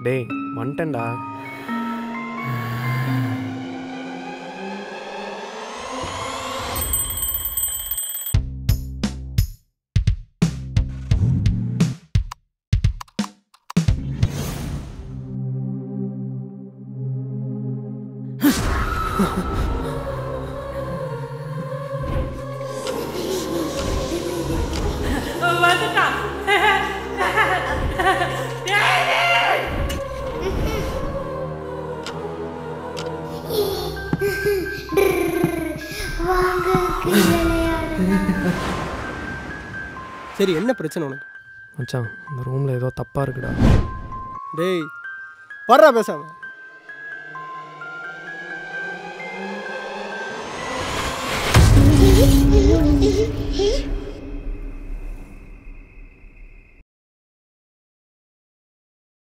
டேய் வந்துட்டேன்டா வந்துட்டான் வாங்க விளையாடலாம் சரி என்ன பிரச்சனை உனக்கு மச்சான் இந்த ரூமில் ஏதோ தப்பாக இருக்குடா டேய் வர்றா பேசாம இல்லை